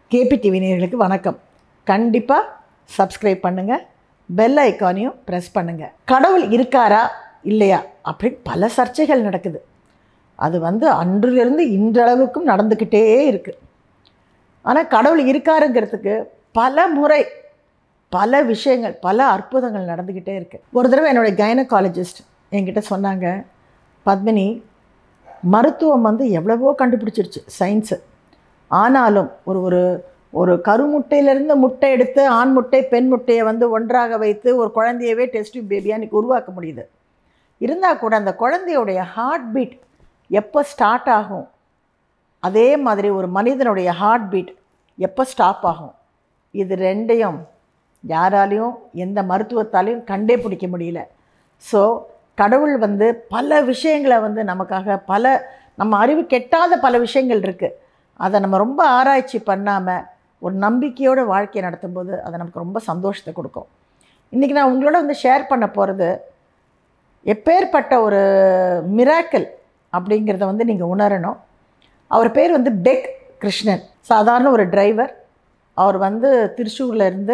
KP TV நேயர்களுக்கு வணக்கம் கண்டிப்பாக சப்ஸ்கிரைப் பண்ணுங்கள் பெல் ஐக்கானையும் ப்ரெஸ் பண்ணுங்கள் கடவுள் இருக்காரா இல்லையா அப்படின்னு பல சர்ச்சைகள் நடக்குது அது வந்து அன்றிலிருந்து இன்றளவுக்கும் நடந்துக்கிட்டே இருக்குது ஆனால் கடவுள் இருக்காருங்கிறதுக்கு பல முறை பல விஷயங்கள் பல அற்புதங்கள் நடந்துக்கிட்டே இருக்குது ஒரு தடவை என்னுடைய கைனகாலஜிஸ்ட் என்கிட்ட சொன்னாங்க பத்மினி மருத்துவம் வந்து எவ்வளவோ கண்டுபிடிச்சிருச்சு சயின்ஸு ஆனாலும் ஒரு ஒரு ஒரு கருமுட்டையிலேருந்து முட்டை எடுத்து ஆண் முட்டை பெண் முட்டையை வந்து ஒன்றாக வைத்து ஒரு குழந்தையவே டெஸ்ட் பேபியாக இன்றைக்கி உருவாக்க முடியுது இருந்தால் கூட அந்த குழந்தையுடைய ஹார்ட் பீட் எப்போ ஸ்டார்ட் ஆகும் அதே மாதிரி ஒரு மனிதனுடைய ஹார்ட் பீட் எப்போ ஸ்டாப் ஆகும் இது ரெண்டையும் யாராலையும் எந்த மருத்துவத்தாலையும் கண்டே பிடிக்க முடியல ஸோ கடவுள் வந்து பல விஷயங்களை வந்து நமக்காக பல நம்ம அறிவு கெட்டாத பல விஷயங்கள் இருக்குது அதை நம்ம ரொம்ப ஆராய்ச்சி பண்ணாமல் ஒரு நம்பிக்கையோட வாழ்க்கையை நடத்தும்போது அது நமக்கு ரொம்ப சந்தோஷத்தை கொடுக்கும் இன்றைக்கி நான் உங்களோட வந்து ஷேர் பண்ண போகிறது எப்பேற்பட்ட ஒரு மிராக்கல் அப்படிங்கிறத வந்து நீங்கள் உணரணும் அவர் பேர் வந்து பெக் கிருஷ்ணன் சாதாரண ஒரு டிரைவர் அவர் வந்து திருச்சூரில் இருந்து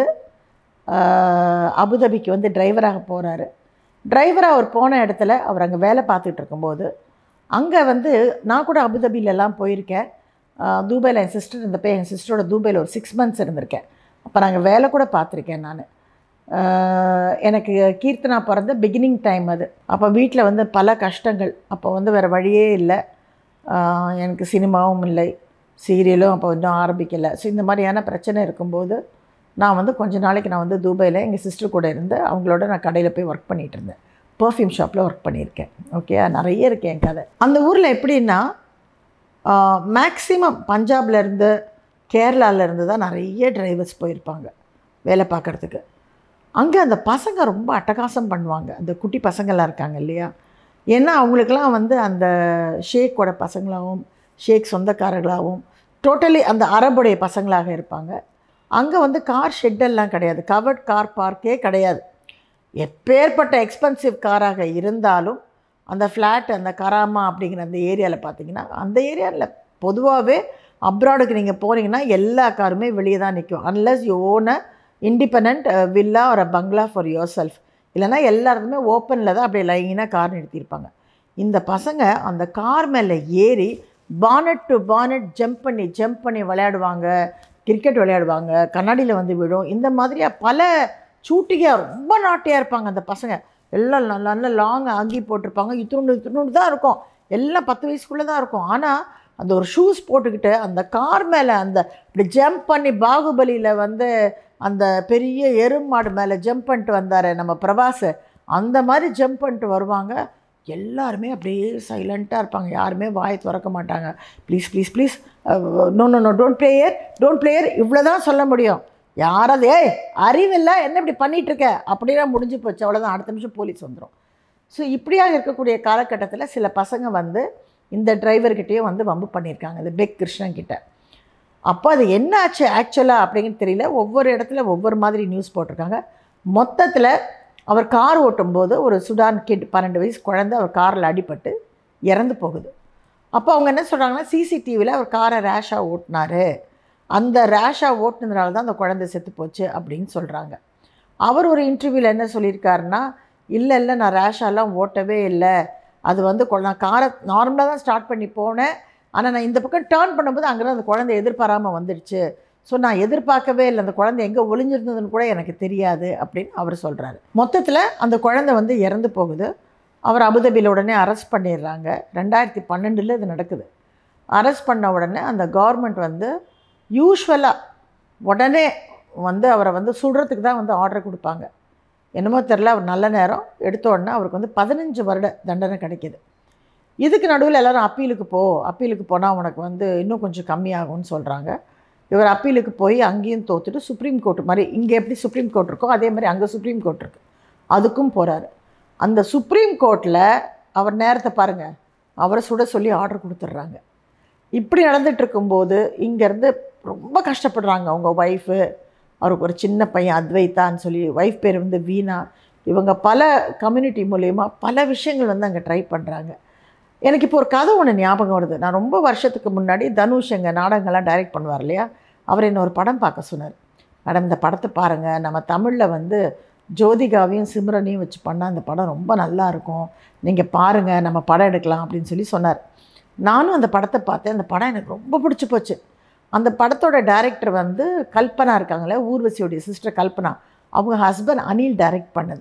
ஆஹ், அபுதாபிக்கு வந்து டிரைவராக போகிறாரு டிரைவராக அவர் போன இடத்துல அவர் அங்கே வேலை பார்த்துட்டு இருக்கும்போது அங்கே வந்து நான் கூட அபுதாபிலெல்லாம் போயிருக்கேன் ஆஹ், துபாயில் என் சிஸ்டர் இருந்தப்போ என் சிஸ்டரோட துபாயில் ஒரு சிக்ஸ் மந்த்ஸ் இருந்திருக்கேன் அப்போ நாங்கள் வேலை கூட பார்த்துருக்கேன் நான் எனக்கு கீர்த்தனா பிறந்த பிகினிங் டைம் அது அப்போ வீட்டில் வந்து பல கஷ்டங்கள் அப்போ வந்து வேறு வழியே இல்லை ஆஹ், எனக்கு சினிமாவும் இல்லை சீரியலும் அப்போ இன்னும் ஆரம்பிக்கலை ஸோ இந்த மாதிரியான பிரச்சனை இருக்கும்போது நான் வந்து கொஞ்ச நாளைக்கு நான் வந்து துபாயில் எங்கள் சிஸ்டர் கூட இருந்து அவங்களோட நான் கடையில் போய் ஒர்க் பண்ணிகிட்டு இருந்தேன் பர்ஃப்யூம் ஷாப்பில் ஒர்க் பண்ணியிருக்கேன் ஓகே நிறைய இருக்கு என் கதை அந்த ஊரில் எப்படின்னா மேக்ஸிமம் பஞ்சாப்லேருந்து கேரளாவிலேருந்து தான் நிறைய டிரைவர்ஸ் போயிருப்பாங்க வேலை பார்க்குறதுக்கு அங்கே அந்த பசங்க ரொம்ப அட்டகாசம் பண்ணுவாங்க அந்த குட்டி பசங்கள்லாம் இருக்காங்க இல்லையா ஏன்னா அவங்களுக்கெல்லாம் வந்து அந்த ஷேக்கோட பசங்களாகவும் ஷேக் சொந்தக்காரர்களாகவும் டோட்டலி அந்த அரபுடைய பசங்களாக இருப்பாங்க அங்கே வந்து கார் ஷெட்டெல்லாம் கிடையாது கவர்ட் கார் பார்க்கே கிடையாது எப்பேற்பட்ட எக்ஸ்பென்சிவ் காராக இருந்தாலும் அந்த ஃப்ளாட் அந்த கராமா அப்படிங்கிற அந்த ஏரியாவில் பார்த்தீங்கன்னா அந்த ஏரியாவில் பொதுவாகவே அப்ராடுக்கு நீங்கள் போனீங்கன்னா எல்லா காருமே வெளியே தான் நிற்கும் unless you own a independent villa ஒரு பங்களா ஃபார் யோர் செல்ஃப் இல்லைன்னா எல்லாருக்குமே ஓப்பனில் தான் அப்படியே லைனாக கார் நிறுத்தியிருப்பாங்க இந்த பசங்க அந்த கார் மேலே ஏறி பானட் டு பானட் ஜம்ப் பண்ணி ஜம்ப் பண்ணி விளையாடுவாங்க கிரிக்கெட் விளையாடுவாங்க கண்ணாடியில் வந்து விடும் இந்த மாதிரியாக பல சூட்டியாக ரொம்ப நாட்டியாக இருப்பாங்க அந்த பசங்க எல்லாம் நல்ல நல்ல லாங் அங்கி போட்டிருப்பாங்க இத்தினோண்டு இத்தினோண்டு தான் இருக்கும் எல்லாம் பத்து வயசுக்குள்ளே தான் இருக்கும் ஆனால் அந்த ஒரு ஷூஸ் போட்டுக்கிட்டு அந்த கார் மேலே அந்த இப்படி ஜம்ப் பண்ணி பாகுபலியில் வந்து அந்த பெரிய எருமாடு மேலே ஜம்ப் பண்ணிட்டு வந்தார் நம்ம பிரபாஸ் அந்த மாதிரி ஜம்ப் பண்ணிட்டு வருவாங்க எல்லாருமே அப்படியே சைலண்ட்டாக இருப்பாங்க யாருமே வாய் திறக்க மாட்டாங்க please please please no no no don't player don't player இவ்வளோ தான் சொல்ல முடியும் யாராவது ஏய் அறிவில்லை என்ன இப்படி பண்ணிட்டு இருக்க அப்படின்னா முடிஞ்சு போச்சு அவ்வளோதான் அடுத்த நிமிஷம் போலீஸ் வந்துடும் ஸோ இப்படியாக இருக்கக்கூடிய காலகட்டத்தில் சில பசங்க வந்து இந்த டிரைவர்கிட்டயும் வந்து வம்பு பண்ணியிருக்காங்க இந்த பெக் கிருஷ்ணன் கிட்ட அப்போ அது என்ன ஆச்சு ஆக்சுவலாக அப்படிங்கிறது தெரியல ஒவ்வொரு இடத்துல ஒவ்வொரு மாதிரி நியூஸ் போட்டிருக்காங்க மொத்தத்தில் அவர் கார் ஓட்டும்போது ஒரு சுடான் கிட் பன்னெண்டு வயசு குழந்தை அவர் காரில் அடிபட்டு இறந்து போகுது அப்போ அவங்க என்ன சொல்கிறாங்கன்னா சிசிடிவியில் அவர் காரை ரேஷாக ஓட்டினாரு அந்த ரேஷாக ஓட்டுனதுனால தான் அந்த குழந்தை செத்து போச்சு அப்படின்னு சொல்கிறாங்க அவர் ஒரு இன்டர்வியூவில் என்ன சொல்லியிருக்காருன்னா இல்லை இல்லை நான் ரேஷாலாம் ஓட்டவே இல்லை அது வந்து கொ- நான் காரை நார்மலாக தான் ஸ்டார்ட் பண்ணி போனேன் ஆனால் நான் இந்த பக்கம் டேர்ன் பண்ணும்போது அங்கே அந்த குழந்தை எதிர்பாராமல் வந்துடுச்சு ஸோ நான் எதிர்பார்க்கவே இல்லை அந்த குழந்தை எங்கே ஒளிஞ்சிருந்ததுன்னு கூட எனக்கு தெரியாது அப்படின்னு அவர் சொல்கிறாரு மொத்தத்தில் அந்த குழந்தை வந்து இறந்து போகுது அவர் அபுதாபியில் உடனே அரெஸ்ட் பண்ணிடுறாங்க ரெண்டாயிரத்தி பன்னெண்டில் இது நடக்குது அரெஸ்ட் பண்ண உடனே அந்த கவர்மெண்ட் வந்து யூஸ்வலாக உடனே வந்து அவரை வந்து சுடுறதுக்கு தான் வந்து ஆர்டர் கொடுப்பாங்க என்னமோ தெரில அவர் நல்ல நேரம் எடுத்த உடனே அவருக்கு வந்து பதினஞ்சு வருட தண்டனை கிடைக்கிது இதுக்கு நடுவில் எல்லாரும் அப்பீலுக்கு போ அப்பீலுக்கு போனால் உனக்கு வந்து இன்னும் கொஞ்சம் கம்மியாகும்னு சொல்கிறாங்க இவர் அப்பீலுக்கு போய் அங்கேயும் தோத்துட்டு சுப்ரீம் கோர்ட் மாதிரி இங்கே எப்படி சுப்ரீம் கோர்ட் இருக்கோ அதே மாதிரி அங்கே சுப்ரீம் கோர்ட் இருக்குது அதுக்கும் போகிறாரு அந்த சுப்ரீம் கோர்ட்டில் அவர் நேரத்தை பாருங்கள் அவரை சுட சொல்லி ஆர்டர் கொடுத்துட்றாங்க இப்படி நடந்துட்டு இருக்கும்போது இங்கேருந்து ரொம்ப கஷ்டப்படுறாங்க அவங்க ஒய்ஃபு அவருக்கு ஒரு சின்ன பையன் அத்வைத்தான்னு சொல்லி ஒய்ஃப் பேர் வந்து வீணா இவங்க பல கம்யூனிட்டி மூலயமா பல விஷயங்கள் வந்து அங்கே ட்ரை பண்ணுறாங்க எனக்கு இப்போ ஒரு கதை ஒன்று ஞாபகம் வருது நான் ரொம்ப வருஷத்துக்கு முன்னாடி தனுஷ் எங்கள் நாடகங்கள்லாம் டைரக்ட் பண்ணுவார் இல்லையா அவர் என்ன ஒரு படம் பார்க்க சொன்னார் மேடம் இந்த படத்தை பாருங்கள் நம்ம தமிழில் வந்து ஜோதிகாவையும் சிம்ரனையும் வச்சு பண்ணால் அந்த படம் ரொம்ப நல்லா இருக்கும் நீங்கள் பாருங்கள் நம்ம படம் எடுக்கலாம் அப்படின்னு சொல்லி சொன்னார் நானும் அந்த படத்தை பார்த்தேன் அந்த படம் எனக்கு ரொம்ப பிடிச்சி போச்சு அந்த படத்தோட டைரக்டர் வந்து கல்பனா இருக்காங்களே ஊர்வசியோடைய சிஸ்டர் கல்பனா அவங்க ஹஸ்பண்ட் அனில் டைரக்ட் பண்ணது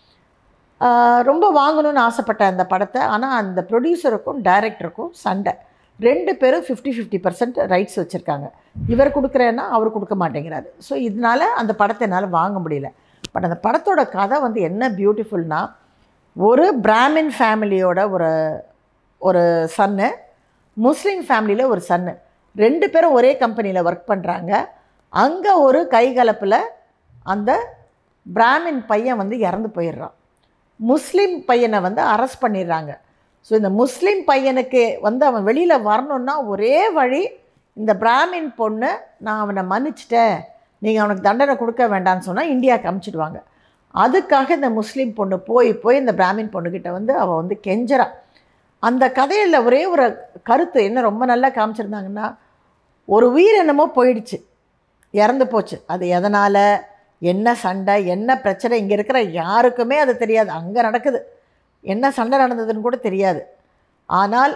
ஆஹ் ரொம்ப வாங்கணும்னு ஆசைப்பட்டேன் அந்த படத்தை ஆனால் அந்த ப்ரொடியூசருக்கும் டைரக்டருக்கும் சண்டை ரெண்டு பேரும் ஃபிஃப்டி ஃபிஃப்டி பர்சன்ட் ரைட்ஸ் வச்சுருக்காங்க இவர் கொடுக்குறேன்னா அவர் கொடுக்க மாட்டேங்கிறாரு ஸோ இதனால அந்த படத்தை என்னால் வாங்க முடியல பட் அந்த படத்தோட கதை வந்து என்ன பியூட்டிஃபுல்னா ஒரு பிராமின் ஃபேமிலியோட ஒரு ஒரு சன்னு முஸ்லீம் ஃபேமிலியில் ஒரு சன்னு ரெண்டு பேரும் ஒரே கம்பெனியில் ஒர்க் பண்ணுறாங்க அங்கே ஒரு கைகலப்பில் அந்த பிராமின் பையன் வந்து இறந்து போயிடுறான் முஸ்லீம் பையனை வந்து அரெஸ்ட் பண்ணிடுறாங்க ஸோ இந்த முஸ்லீம் பையனுக்கு வந்து அவன் வெளியில் வரணுன்னா ஒரே வழி இந்த பிராமின் பொண்ணு நான் அவனை மன்னிச்சிட்டேன் நீங்கள் அவனுக்கு தண்டனை கொடுக்க வேண்டாம்னு சொன்னால் இந்தியாவுக்கு அமுச்சிடுவாங்க அதுக்காக இந்த முஸ்லீம் பொண்ணு போய் போய் இந்த பிராமின் பொண்ணுக்கிட்ட வந்து அவள் வந்து கெஞ்சறா அந்த கதையில் ஒரே ஒரு கருத்து என்ன ரொம்ப நல்லா காமிச்சிருந்தாங்கன்னா ஒரு உயிர் என்னமோ போயிடுச்சு இறந்து போச்சு அது எதனால் என்ன சண்டை என்ன பிரச்சனை இங்கே இருக்கிற யாருக்குமே அது தெரியாது அங்கே நடக்குது என்ன சண்டை நடந்ததுன்னு கூட தெரியாது ஆனால்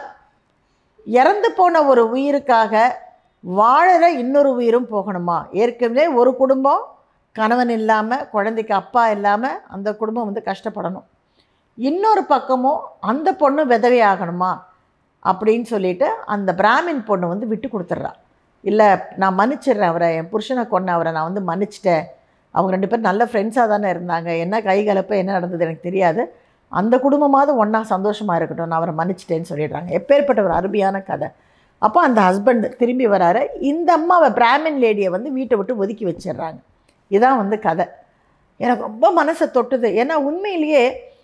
இறந்து போன ஒரு உயிருக்காக வாழற இன்னொரு உயிரும் போகணுமா ஏற்கனவே ஒரு குடும்பம் கணவன் இல்லாமல் குழந்தைக்கு அப்பா இல்லாமல் அந்த குடும்பம் வந்து கஷ்டப்படணும் இன்னொரு பக்கமும் அந்த பொண்ணு விதவை ஆகணுமா அப்படின்னு சொல்லிட்டு அந்த பிராமின் பொண்ணு வந்து விட்டு கொடுத்துட்றா இல்லை நான் மன்னிச்சிடுறேன் அவரை என் புருஷனை கொன்ன அவரை நான் வந்து மன்னிச்சிட்டேன் அவங்க ரெண்டு பேரும் நல்ல ஃப்ரெண்ட்ஸாக தானே இருந்தாங்க என்ன கை கலப்பு என்ன நடந்தது எனக்கு தெரியாது அந்த குடும்பமாவது ஒன்றா சந்தோஷமாக இருக்கட்டும் நான் அவரை மன்னிச்சிட்டேன்னு சொல்லிடுறாங்க எப்பேற்பட்ட ஒரு அருமையான கதை அப்போ அந்த ஹஸ்பண்ட் திரும்பி வராரு இந்த அம்மாவை பிராமின் லேடியை வந்து வீட்டை விட்டு ஒதுக்கி வச்சிடுறாங்க இதான் வந்து கதை எனக்கு ரொம்ப மனசை தொட்டுது ஏன்னா உண்மையிலேயே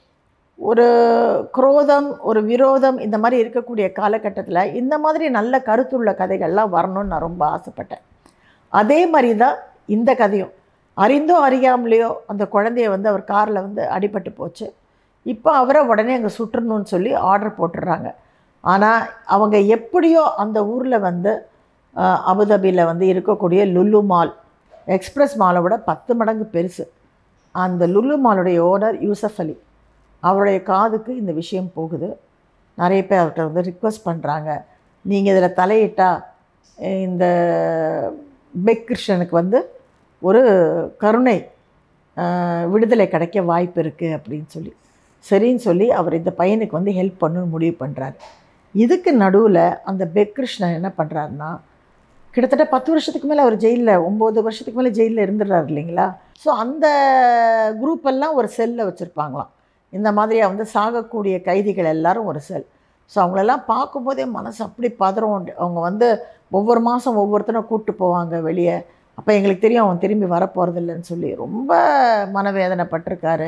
ஒரு குரோதம் ஒரு விரோதம் இந்த மாதிரி இருக்கக்கூடிய காலகட்டத்தில் இந்த மாதிரி நல்ல கருத்துள்ள கதைகள்லாம் வரணும்னு நான் ரொம்ப ஆசைப்பட்டேன் அதே மாதிரி தான் இந்த கதையும் அறிந்தோ அறியாமலேயோ அந்த குழந்தைய வந்து அவர் காரில் வந்து அடிபட்டு போச்சு இப்போ அவரை உடனே அங்கே சுற்றணும்னு சொல்லி ஆர்டர் போட்டுடுறாங்க ஆனால் அவங்க எப்படியோ அந்த ஊரில் வந்து அஹ், அபுதாபியில் வந்து இருக்கக்கூடிய லுல்லு மால் எக்ஸ்பிரஸ் மாலை விட பத்து மடங்கு பெருசு அந்த லுல்லு மாலுடைய ஓனர் யூசஃப் அலி அவருடைய காதுக்கு இந்த விஷயம் போகுது நிறைய பேர் அவர்கிட்ட வந்து ரிக்வஸ்ட் பண்ணுறாங்க நீங்கள் இதில் தலையிட்டால் இந்த பெக் கிருஷ்ணனுக்கு வந்து ஒரு கருணை ஆஹ், விடுதலை கிடைக்க வாய்ப்பு இருக்குது அப்படின்னு சொல்லி சரின்னு சொல்லி அவர் இந்த பையனுக்கு வந்து ஹெல்ப் பண்ணணும்னு முடிவு பண்ணுறாரு இதுக்கு நடுவில் அந்த பெக் கிருஷ்ணன் என்ன பண்ணுறாருன்னா கிட்டத்தட்ட பத்து வருஷத்துக்கு மேலே அவர் ஜெயிலில் ஒம்பது வருஷத்துக்கு மேலே ஜெயிலில் இருந்துடுறாரு இல்லைங்களா ஸோ அந்த குரூப் எல்லாம் ஒரு செல்லில் வச்சுருப்பாங்களாம் இந்த மாதிரியாக வந்து சாகக்கூடிய கைதிகள் எல்லாரும் ஒரு செல் ஸோ அவங்களெல்லாம் பார்க்கும்போதே மனசு அப்படி பதறும் அவங்க வந்து ஒவ்வொரு மாதம் ஒவ்வொருத்தரும் கூப்பிட்டு போவாங்க வெளியே அப்போ எங்களுக்கு தெரியும் அவன் திரும்பி வரப்போகிறதில்லன்னு சொல்லி ரொம்ப மனவேதனைப்பட்டிருக்காரு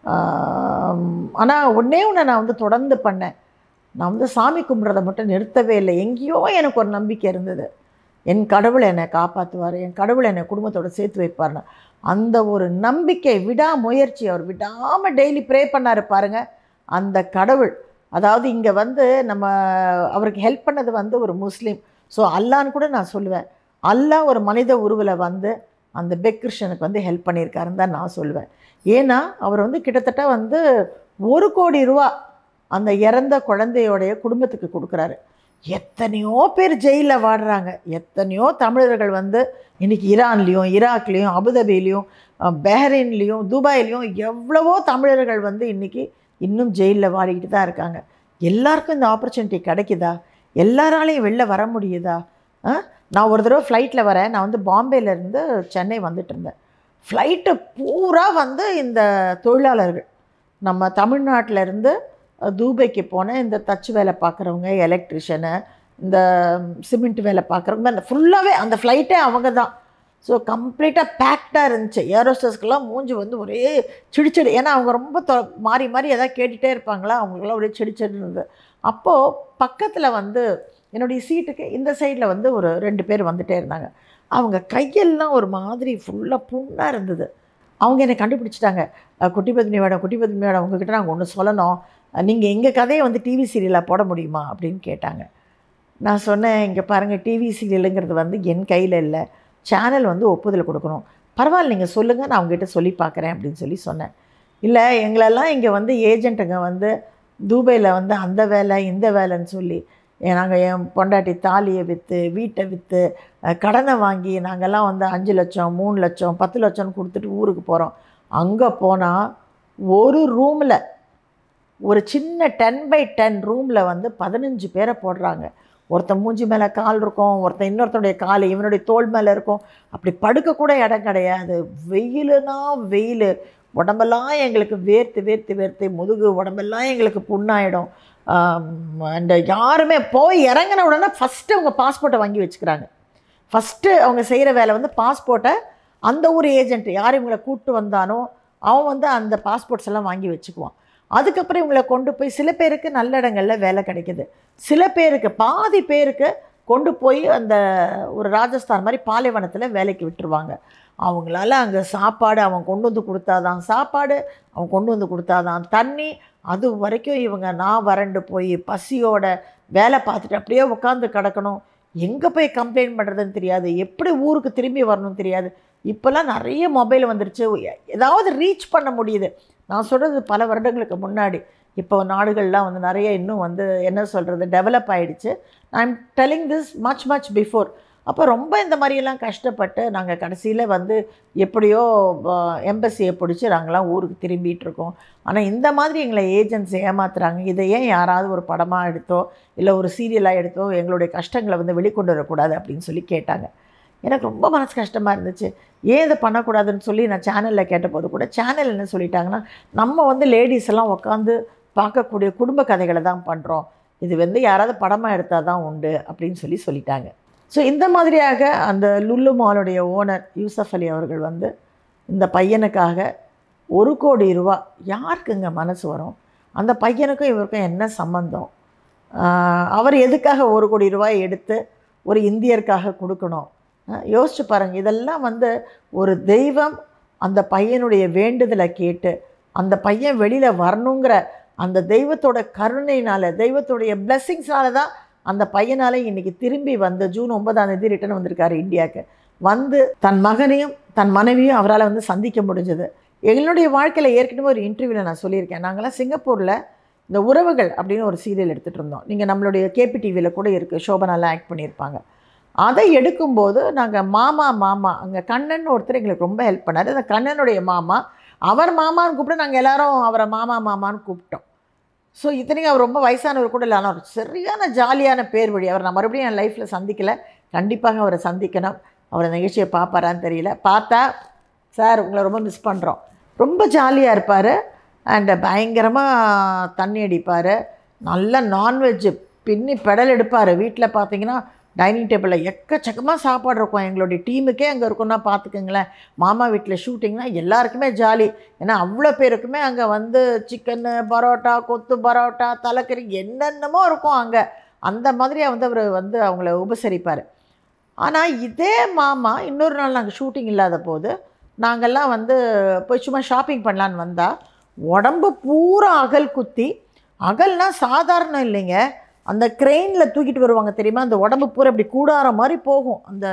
ஆனால் ஒன்றே ஒன்று நான் வந்து தொடர்ந்து பண்ணேன் நான் வந்து சாமி கும்பிட்றத மட்டும் நிறுத்தவே இல்லை எங்கேயோ எனக்கு ஒரு நம்பிக்கை இருந்தது என் கடவுள் என்னை காப்பாற்றுவார் என் கடவுள் என்னை குடும்பத்தோட சேர்த்து வைப்பார்னு அந்த ஒரு நம்பிக்கை விடாமுயற்சி அவர் விடாமல் டெய்லி ப்ரே பண்ணாரு பாருங்க அந்த கடவுள் அதாவது இங்கே வந்து நம்ம அவருக்கு ஹெல்ப் பண்ணது வந்து ஒரு முஸ்லீம் ஸோ அல்லான்னு கூட நான் சொல்லுவேன் அல்லாஹ் ஒரு மனித உருவில் வந்து அந்த பெக் கிருஷ்ணனுக்கு வந்து ஹெல்ப் பண்ணியிருக்காருன்னு தான் நான் சொல்லுவேன் ஏன்னா அவர் வந்து கிட்டத்தட்ட வந்து ஒரு கோடி ரூபா அந்த இறந்த குழந்தையோடைய குடும்பத்துக்கு கொடுக்குறாரு எத்தனையோ பேர் ஜெயிலில் வாடுறாங்க எத்தனையோ தமிழர்கள் வந்து இன்றைக்கி ஈரான்லேயும் ஈராக்லேயும் அபுதாபிலையும் அஹ், பஹ்ரைன்லேயும் துபாயிலையும் எவ்வளவோ தமிழர்கள் வந்து இன்றைக்கி இன்னும் ஜெயிலில் வாடிக்கிட்டு தான் இருக்காங்க எல்லாருக்கும் இந்த ஆப்பர்ச்சுனிட்டி கிடைக்குதா எல்லாராலையும் வெளில வர முடியுதா ஆ? நான் ஒரு தடவை ஃப்ளைட்டில் வரேன் நான் வந்து பாம்பேலேருந்து சென்னை வந்துட்டு இருந்தேன் ஃப்ளைட்டு பூரா வந்து இந்த தொழிலாளர்கள் நம்ம தமிழ்நாட்டில் இருந்து அஹ், தூபைக்கு போன இந்த தச்சு வேலை பார்க்குறவங்க எலக்ட்ரிஷியனு இந்த சிமெண்ட் வேலை பார்க்குறவங்க அந்த ஃபுல்லாகவே அந்த ஃப்ளைட்டே அவங்க தான் ஸோ கம்ப்ளீட்டாக பேக்டாக இருந்துச்சு ஏரோஸ்டர்ஸ்க்கெல்லாம் மூஞ்சி வந்து ஒரே சிடிச்சடி ஏன்னா அவங்க ரொம்ப தொ மாறி மாறி எதாவது கேட்டுகிட்டே இருப்பாங்களா அவங்களுக்குலாம் ஒரே சிடிச்சடி இருந்தது அப்போது பக்கத்தில் வந்து என்னுடைய சீட்டுக்கு இந்த சைடில் வந்து ஒரு ரெண்டு பேர் வந்துட்டே இருந்தாங்க அவங்க கையெல்லாம் ஒரு மாதிரி ஃபுல்லாக புண்ணாக இருந்தது அவங்க என்னை கண்டுபிடிச்சிட்டாங்க அஹ், குட்டி பத்னி மேடம் குட்டி பத்னி மேடம் உங்ககிட்ட நாங்கள் ஒன்று சொல்லணும் நீங்கள் எங்கள் கதையை வந்து டிவி சீரியலாக போட முடியுமா அப்படின்னு கேட்டாங்க நான் சொன்னேன் இங்கே பாருங்கள் டிவி சீரியலுங்கிறது வந்து என் கையில் இல்லை சேனல் வந்து ஒப்புதல் கொடுக்கணும் பரவாயில்ல நீங்கள் சொல்லுங்கள் நான் அவங்ககிட்ட சொல்லி பார்க்குறேன் அப்படின்னு சொல்லி சொன்னேன் இல்லை எங்களெல்லாம் இங்கே வந்து ஏஜென்ட்டுங்க வந்து தூபையில் வந்து அந்த வேலை இந்த வேலைன்னு சொல்லி நாங்கள் என் பொண்டாட்டி தாலியை விற்று வீட்டை விற்று கடனை வாங்கி நாங்கள்லாம் வந்து அஞ்சு லட்சம் மூணு லட்சம் பத்து லட்சம்னு கொடுத்துட்டு ஊருக்கு போகிறோம் அங்கே போனால் ஒரு ரூமில் ஒரு சின்ன டென் பை டென் ரூமில் வந்து பதினஞ்சு பேரை போடுறாங்க ஒருத்தன் மூஞ்சி மேலே கால் இருக்கும் ஒருத்தன் இன்னொருத்தனுடைய கால் இவனுடைய தோள் மேலே இருக்கும் அப்படி படுக்க கூட இடம் கிடையாது வெயிலுனா வெயில் உடம்பெல்லாம் எங்களுக்கு வேர்த்து வேர்த்து வேர்த்து முதுகு உடம்பெல்லாம் எங்களுக்கு புண்ணாயிடும் அந்த யாருமே போய் இறங்கின உடனே ஃபஸ்ட்டு அவங்க பாஸ்போர்ட்டை வாங்கி வச்சுக்கிறாங்க ஃபஸ்ட்டு அவங்க செய்கிற வேலை வந்து பாஸ்போர்ட்டை அந்த ஊர் ஏஜென்ட் யார் இவங்களை கூப்பிட்டு வந்தானோ அவன் வந்து அந்த பாஸ்போர்ட்ஸ் எல்லாம் வாங்கி வச்சுக்குவான் அதுக்கப்புறம் இவங்களை கொண்டு போய் சில பேருக்கு நல்ல இடங்களில் வேலை கிடைக்குது சில பேருக்கு பாதி பேருக்கு கொண்டு போய் அந்த ஒரு ராஜஸ்தான் மாதிரி பாலைவனத்தில் வேலைக்கு விட்டுருவாங்க அவங்களால அங்கே சாப்பாடு அவன் கொண்டு வந்து கொடுத்தாதான் சாப்பாடு அவன் கொண்டு வந்து கொடுத்தாதான் தண்ணி அது வரைக்கும் இவங்க நான் வறண்டு போய் பசியோட வேலை பார்த்துட்டு அப்படியே உட்காந்து கிடக்கணும் எங்கே போய் கம்ப்ளைண்ட் பண்ணுறதுன்னு தெரியாது எப்படி ஊருக்கு திரும்பி வரணும்னு தெரியாது இப்போல்லாம் நிறைய மொபைல் வந்துருச்சு ஏதாவது ரீச் பண்ண முடியுது நான் சொல்கிறது பல வருடங்களுக்கு முன்னாடி இப்போ நாடுகள்லாம் வந்து நிறைய இன்னும் வந்து என்ன சொல்கிறது டெவலப் ஆகிடுச்சு I am telling this much much before அப்போ ரொம்ப இந்த மாதிரியெல்லாம் கஷ்டப்பட்டு நாங்கள் கடைசியில் வந்து எப்படியோ எம்பசியை பிடிச்சி நாங்களாம் ஊருக்கு திரும்பிட்டு இருக்கோம் ஆனால் இந்த மாதிரி எங்களை ஏஜென்ட்ஸ் ஏமாத்துறாங்க இதை ஏன் யாராவது ஒரு படமாக எடுத்தோ இல்லை ஒரு சீரியலாக எடுத்தோ எங்களுடைய கஷ்டங்களை வந்து வெளிக்கொண்டு வரக்கூடாது அப்படின்னு சொல்லி கேட்டாங்க எனக்கு ரொம்ப மனசு கஷ்டமாக இருந்துச்சு ஏன் இதை பண்ணக்கூடாதுன்னு சொல்லி நான் சேனலில் கேட்டபோது கூட சேனல் என்ன சொல்லிட்டாங்கன்னா நம்ம வந்து லேடிஸ் எல்லாம் உட்காந்து பார்க்கக்கூடிய குடும்ப கதைகளை தான் பண்ணுறோம் இது வந்து யாராவது படமாக எடுத்தால் தான் உண்டு அப்படின்னு சொல்லி சொல்லிட்டாங்க ஸோ இந்த மாதிரியாக அந்த லுல்லு மாலுடைய ஓனர் யூசஃப் அலி அவர்கள் வந்து இந்த பையனுக்காக ஒரு கோடி ரூபா யாருக்குங்க மனசு வரும் அந்த பையனுக்கும் இவருக்கும் என்ன சம்மந்தம் அவர் எதுக்காக ஒரு கோடி ரூபாய் எடுத்து ஒரு இந்தியருக்காக கொடுக்கணும் யோசிச்சு பாருங்கள் இதெல்லாம் வந்து ஒரு தெய்வம் அந்த பையனுடைய வேண்டுதலை கேட்டு அந்த பையன் வெளியில் வரணுங்கிற அந்த தெய்வத்தோட கருணையினால் தெய்வத்துடைய பிளெஸ்ஸிங்ஸ்னால தான் அந்த பையனால் இன்றைக்கி திரும்பி வந்து ஜூன் ஒன்பதாம் தேதி ரிட்டர்ன் வந்திருக்காரு இந்தியாவுக்கு வந்து தன் மகனையும் தன் மனைவியும் அவரால் வந்து சந்திக்க முடிஞ்சது எங்களுடைய வாழ்க்கையில் ஏற்கனவே ஒரு இன்டர்வியூவில் நான் சொல்லியிருக்கேன் நாங்களாம் சிங்கப்பூரில் இந்த உறவுகள் அப்படின்னு ஒரு சீரியல் எடுத்துகிட்டு இருந்தோம் நீங்கள் நம்மளுடைய கேபி டிவியில் கூட இருக்குது சோபனாலாம் ஆக்ட் பண்ணியிருப்பாங்க அதை எடுக்கும்போது நாங்கள் மாமா மாமா அங்கே கண்ணன் ஒருத்தர் எங்களுக்கு ரொம்ப ஹெல்ப் பண்ணார் அந்த கண்ணனுடைய மாமா அவர் மாமான்னு கூப்பிட்டு நாங்கள் எல்லாரும் அவரை மாமா மாமான்னு கூப்பிட்டோம் ஸோ இத்தனைக்கும் அவர் ரொம்ப வயசானவர் கூட இல்லை ஆனால் ஒரு சரியான ஜாலியான பேர் வழி அவர் நான் மறுபடியும் என் லைஃப்பில் சந்திக்கலை கண்டிப்பாக அவரை சந்திக்கணும் அவர் நிகழ்ச்சியை பார்ப்பாரான்னு தெரியல பார்த்தா சார் உங்களை ரொம்ப மிஸ் பண்ணுறோம் ரொம்ப ஜாலியாக இருப்பார் அண்டு பயங்கரமாக தண்ணி அடிப்பார் நல்ல நான்வெஜ்ஜு பின்னி பெடல் எடுப்பார் வீட்டில் பார்த்தீங்கன்னா டைனிங் டேபிளில் எக்கச்சக்கமாக சாப்பாடு இருக்கும் எங்களுடைய டீமுக்கே அங்கே இருக்குன்னா பார்த்துக்கோங்களேன் மாமா வீட்டில் ஷூட்டிங்னா எல்லாருக்குமே ஜாலி ஏன்னா அவ்வளோ பேருக்குமே அங்கே வந்து சிக்கனு பரோட்டா கொத்து பரோட்டா தலைக்கறி என்னென்னமோ இருக்கும் அங்கே அந்த மாதிரியாக வந்து அவர் வந்து அவங்கள உபசரிப்பார் ஆனால் இதே மாமா இன்னொரு நாள் நாங்கள் ஷூட்டிங் இல்லாத போது நாங்கள்லாம் வந்து போய் சும்மா ஷாப்பிங் பண்ணலான்னு வந்தால் உடம்பு பூரா அகல் குத்தி அகல்னால் சாதாரணம் இல்லைங்க அந்த க்ரெயினில் தூக்கிட்டு வருவாங்க தெரியுமா அந்த உடம்பு பூரா இப்படி கூடார மாதிரி போகும் அந்த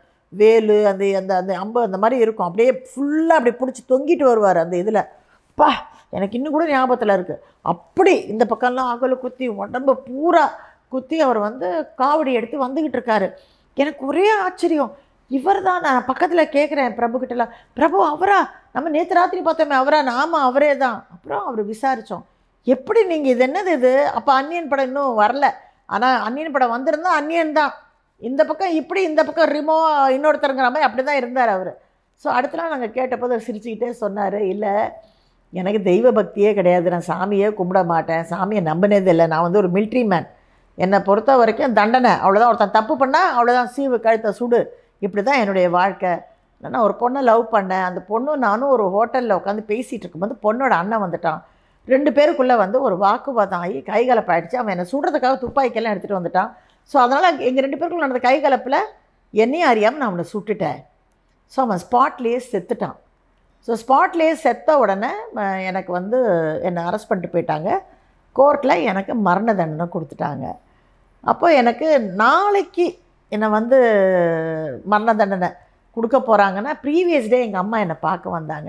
வேலு அந்த அந்த அந்த அம்பு அந்த மாதிரி இருக்கும் அப்படியே ஃபுல்லாக அப்படி பிடிச்சி தொங்கிட்டு வருவார் அந்த இதில் பா எனக்கு இன்னும் கூட ஞாபகத்தில் இருக்குது அப்படி இந்த பக்கம்லாம் அகல் குத்தி உடம்பு பூரா குத்தி அவர் வந்து காவடி எடுத்து வந்துக்கிட்டு இருக்காரு எனக்கு ஒரே ஆச்சரியம் இவர் தான் நான் பக்கத்தில் கேட்குறேன் பிரபுக்கிட்டலாம் பிரபு அவரா நம்ம நேற்று ராத்திரி பார்த்தோமே அவரா ஆமாம் அவரே தான் அப்புறம் அவர் விசாரித்தோம் எப்படி நீங்கள் இது என்னது இது அப்போ அன்னியன் படம் இன்னும் வரல ஆனால் அன்னியன் படம் வந்திருந்தா அன்னியன் தான் இந்த பக்கம் இப்படி இந்த பக்கம் ரிமோ இன்னொருத்தருங்கிற மாதிரி அப்படி தான் இருந்தார் அவர் ஸோ அடுத்த நாள் நாங்கள் கேட்டபோது அவர் சிரிச்சுக்கிட்டே சொன்னார் இல்லை எனக்கு தெய்வ பக்தியே கிடையாது நான் சாமியே கும்பிட மாட்டேன் சாமியை நம்பினது இல்லை நான் வந்து ஒரு மிலிட்ரி மேன் என்னை பொறுத்த வரைக்கும் தண்டனை அவ்வளோதான் ஒருத்தன் தப்பு பண்ணால் அவ்வளோதான் சீவு கழுத்தை சுடு இப்படி தான் என்னுடைய வாழ்க்கை நான் ஒரு பொண்ணை லவ் பண்ணேன் அந்த பொண்ணும் நானும் ஒரு ஹோட்டலில் உட்காந்து பேசிகிட்டு இருக்கும்போது பொண்ணோட அண்ணன் வந்துட்டான் ரெண்டு பேருக்குள்ளே வந்து ஒரு வாக்குவாதம் ஆகி கைகலப்பாயிடுச்சு அவன் என்னை சுடுறதுக்காக துப்பாக்கியெல்லாம் எடுத்துகிட்டு வந்துட்டான் ஸோ அதனால் எங்கள் ரெண்டு பேருக்குள்ள நடந்த கைகலப்பில் என்னையும் அறியாமல் நான் அவனை சுட்டுட்டேன் ஸோ அவன் ஸ்பாட்லேயே செத்துட்டான் ஸோ ஸ்பாட்லேயே செத்த உடனே அஹ், எனக்கு வந்து என்னை அரெஸ்ட் பண்ணிட்டு போயிட்டாங்க கோர்ட்டில் எனக்கு மரண தண்டனை கொடுத்துட்டாங்க அப்போ எனக்கு நாளைக்கு என்னை வந்து மரண தண்டனை கொடுக்க போகிறாங்கன்னா ப்ரீவியஸ் டே எங்கள் அம்மா என்னை பார்க்க வந்தாங்க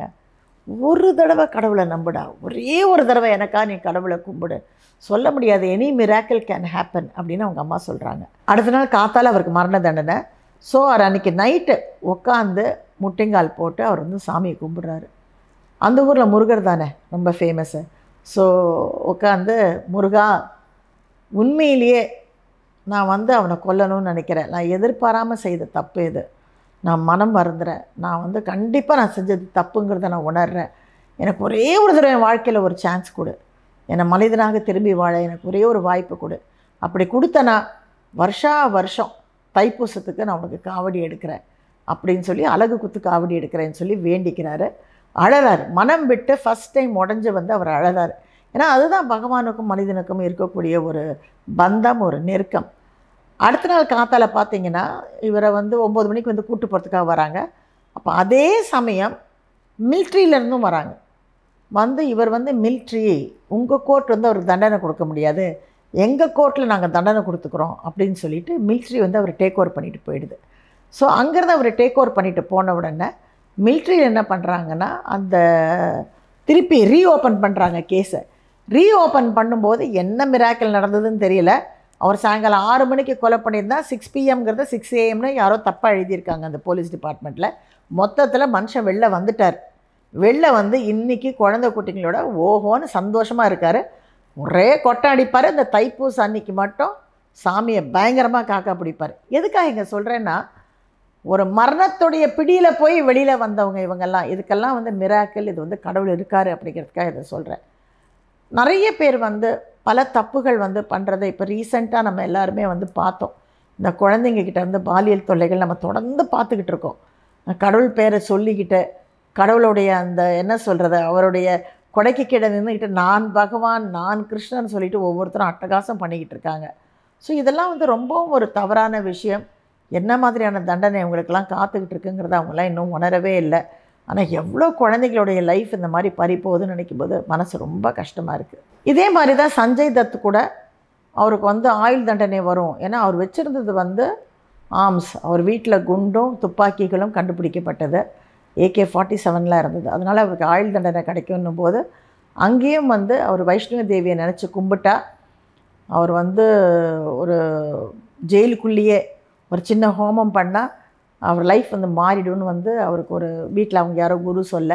ஒரு தடவை கடவுளை நம்புடா ஒரே ஒரு தடவை எனக்கா நீ கடவுளை கும்பிடு சொல்ல முடியாது எனி மிராக்கிள் கேன் ஹேப்பன் அப்படின்னு அவங்க அம்மா சொல்கிறாங்க அடுத்த நாள் காத்தால அவருக்கு மரண தண்டனை ஸோ அவர் அன்றைக்கி நைட்டு உட்காந்து முட்டைங்கால் போட்டு அவர் வந்து சாமியை கும்பிடுறாரு அந்த ஊரில் முருகர் தானே ரொம்ப ஃபேமஸ்ஸு ஸோ உட்காந்து முருகா உண்மையிலேயே நான் வந்து அவனை கொல்லணும்னு நினைக்கிறேன் நான் எதிர்பாராமல் செய்த தப்பு இது நான் மனம் வருந்துறேன் நான் வந்து கண்டிப்பாக நான் செஞ்சது தப்புங்கிறத நான் உணர்றேன் எனக்கு ஒரே ஒரு தடவை என் வாழ்க்கையில் ஒரு சான்ஸ் கொடு என்னை மனிதனாக திரும்பி வாழ எனக்கு ஒரே ஒரு வாய்ப்பு கொடு அப்படி கொடுத்தனா வருஷா வருஷம் தைப்பூசத்துக்கு நான் உனக்கு காவடி எடுக்கிறேன் அப்படின்னு சொல்லி அழகு குத்து காவடி எடுக்கிறேன்னு சொல்லி வேண்டிக்கிறாரு அழறாரு மனம் விட்டு ஃபஸ்ட் டைம் உடஞ்சி வந்து அவர் அழறாரு ஏன்னா அதுதான் பகவானுக்கும் மனிதனுக்கும் இருக்கக்கூடிய ஒரு பந்தம் ஒரு நெருக்கம் அடுத்த நாள் காத்தால பார்த்தீங்கன்னா இவரை வந்து ஒம்பது மணிக்கு வந்து கூட்டு போகிறதுக்காக வராங்க அப்போ அதே சமயம் மில்ட்ரியிலேருந்தும் வராங்க வந்து இவர் வந்து மில்ட்ரி உங்கள் கோர்ட் வந்து அவருக்கு தண்டனை கொடுக்க முடியாது எங்கள் கோர்ட்டில் நாங்கள் தண்டனை கொடுத்துக்குறோம் அப்படின்னு சொல்லிட்டு மில்ட்ரி வந்து அவர் டேக் ஓவர் பண்ணிட்டு போயிடுது ஸோ அங்கேருந்து அவர் டேக் ஓவர் பண்ணிட்டு போன உடனே மில்ட்ரியில் என்ன பண்ணுறாங்கன்னா அந்த திருப்பி ரீஓப்பன் பண்ணுறாங்க கேஸை ரீஓப்பன் பண்ணும்போது என்ன மிராக்கல் நடந்ததுன்னு தெரியல அவர் சாயங்காலம் ஆறு மணிக்கு கொலை பண்ணியிருந்தா சிக்ஸ் பிஎம்ங்கிறத சிக்ஸ் ஏஎம்னு யாரோ தப்பாக எழுதியிருக்காங்க அந்த போலீஸ் டிபார்ட்மெண்ட்டில் மொத்தத்தில் மனுஷன் வெளில வந்துட்டார் வெளில வந்து இன்றைக்கி குழந்தை குட்டிங்களோட ஓஹோன்னு சந்தோஷமாக இருக்கார் ஒரே கொட்டை அடிப்பார் இந்த தைப்பூச அன்னைக்கு மட்டும் சாமியை பயங்கரமாக காக்கா பிடிப்பார் எதுக்காக இங்கே சொல்கிறேன்னா ஒரு மரணத்துடைய பிடியில் போய் வெளியில் வந்தவங்க இவங்கெல்லாம் இதுக்கெல்லாம் வந்து மிராக்கிள் இது வந்து கடவுள் இருக்கார் அப்படிங்கிறதுக்காக இதை சொல்கிறேன் நிறைய பேர் வந்து பல தப்புகள் வந்து பண்ணுறதை இப்போ ரீசெண்டாக நம்ம எல்லாருமே வந்து பார்த்தோம் இந்த குழந்தைங்க கிட்ட இருந்து பாலியல் தொல்லைகள் நம்ம தொடர்ந்து பார்த்துக்கிட்டு இருக்கோம் கடவுள் பேரை சொல்லிக்கிட்டு கடவுளுடைய அந்த என்ன சொல்கிறது அவருடைய கொடைக்கு கீழே நின்றுக்கிட்டு நான் பகவான் நான் கிருஷ்ணன் சொல்லிட்டு ஒவ்வொருத்தரும் அட்டகாசம் பண்ணிக்கிட்டு இருக்காங்க ஸோ இதெல்லாம் வந்து ரொம்பவும் ஒரு தவறான விஷயம் என்ன மாதிரியான தண்டனை அவங்களுக்கெல்லாம் காத்துக்கிட்டு இருக்குங்கிறத அவங்களாம் இன்னும் உணரவே இல்லை ஆனால் எவ்வளோ குழந்தைகளுடைய லைஃப் இந்த மாதிரி பறி போகுதுன்னு நினைக்கும் போது மனசு ரொம்ப கஷ்டமாக இருக்குது இதே மாதிரி தான் சஞ்சய் தத் கூட அவருக்கு வந்து ஆயுள் தண்டனை வரும் ஏன்னா அவர் வச்சுருந்தது வந்து ஆர்ம்ஸ் அவர் வீட்டில் குண்டும் துப்பாக்கிகளும் கண்டுபிடிக்கப்பட்டது ஏகே ஃபார்ட்டி செவனில் இருந்தது அதனால் அவருக்கு ஆயுள் தண்டனை கிடைக்கும்னும் போது அங்கேயும் வந்து அவர் வைஷ்ணவ தேவியை நினச்சி கும்பிட்டா அவர் வந்து ஒரு ஜெயிலுக்குள்ளேயே ஒரு சின்ன ஹோமம் பண்ணால் அவர் லைஃப் வந்து மாறிடும்னு வந்து அவருக்கு ஒரு வீட்டில் அவங்க யாரோ குரு சொல்ல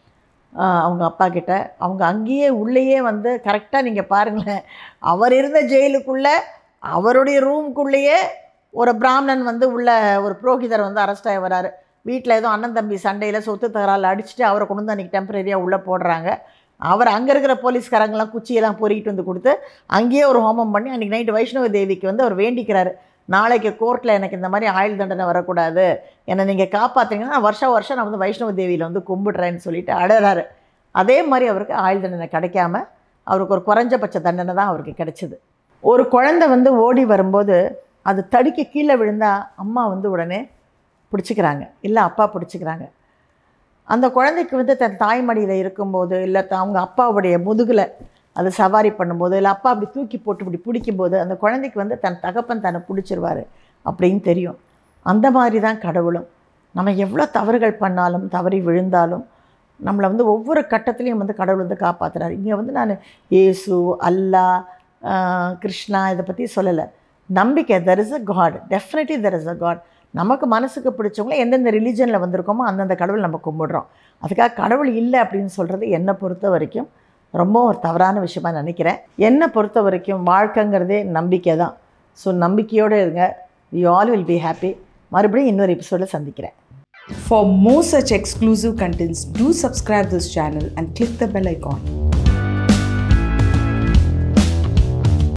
ஆஹ் அவங்க அப்பா கிட்ட அவங்க அங்கேயே உள்ளேயே வந்து கரெக்டாக நீங்கள் பாருங்களேன் அவர் இருந்த ஜெயிலுக்குள்ளே அவருடைய ரூம்குள்ளேயே ஒரு பிராமணன் வந்து உள்ள ஒரு புரோகிதர் வந்து அரெஸ்ட் ஆகி வராரு வீட்டில் ஏதோ அண்ணன் தம்பி சண்டையில் சொத்து தகரால் அடிச்சுட்டு அவரை கொண்டு வந்து அன்றைக்கி டெம்பரரியாக உள்ளே போடுறாங்க அவர் அங்கே இருக்கிற போலீஸ்காரங்களாம் குச்சியெல்லாம் பொறிக்கிட்டு வந்து கொடுத்து அங்கேயே ஒரு ஹோமம் பண்ணி அன்றைக்கி நைட்டு வைஷ்ணவ தேவிக்கு வந்து அவர் வேண்டிக்கிறாரு நாளைக்கு கோர்ட்டில் எனக்கு இந்த மாதிரி ஆயுள் தண்டனை வரக்கூடாது என்னை நீங்கள் காப்பாற்றுங்கன்னா நான் வருஷம் வருஷம் நான் வந்து வைஷ்ணவ தேவியில் வந்து கும்பிடுறேன்னு சொல்லிட்டு அழறாரு அதே மாதிரி அவருக்கு ஆயுள் தண்டனை கிடைக்காம அவருக்கு ஒரு குறைஞ்சபட்ச தண்டனை தான் அவருக்கு கிடைச்சிது ஒரு குழந்தை வந்து ஓடி வரும்போது அது தடுக்கி கீழே விழுந்தா அம்மா வந்து உடனே பிடிச்சிக்கிறாங்க இல்லை அப்பா பிடிச்சிக்கிறாங்க அந்த குழந்தைக்கு வந்து தன் தாய்மடியில் இருக்கும்போது இல்லை த- அவங்க அப்பாவுடைய முதுகில் அது சவாரி பண்ணும்போது இல்லை அப்பா அப்படி தூக்கி போட்டு இப்படி பிடிக்கும்போது அந்த குழந்தைக்கு வந்து தன் தகப்பன் தன்னை பிடிச்சிருவாரு அப்படின்னு தெரியும் அந்த மாதிரி தான் கடவுளும் நம்ம எவ்வளோ தவறுகள் பண்ணாலும் தவறி விழுந்தாலும் நம்மளை வந்து ஒவ்வொரு கட்டத்துலேயும் வந்து கடவுள் வந்து காப்பாற்றுறாரு இங்கே வந்து நான் இயேசு அல்லாஹ் ஆஹ், கிருஷ்ணா இதை பற்றி சொல்லலை நம்பிக்கை there is a god definitely there is a god நமக்கு மனசுக்கு பிடிச்சவங்கள எந்தெந்த ரிலீஜனில் வந்திருக்கோமோ அந்தந்த கடவுள் நம்ம கும்பிடுறோம் அதுக்காக கடவுள் இல்லை அப்படின்னு சொல்கிறது என்னை பொறுத்த வரைக்கும் ரொம்ப ஒரு தவறான விஷயமா நினைக்கிறேன் என்னை பொறுத்த வரைக்கும் வாழ்க்கைங்கிறதே நம்பிக்கை தான் ஸோ நம்பிக்கையோடு இருங்க we all will be happy மறுபடியும் இன்னொரு எபிசோடில் சந்திக்கிறேன் For more such exclusive contents, do subscribe this channel and click the bell icon.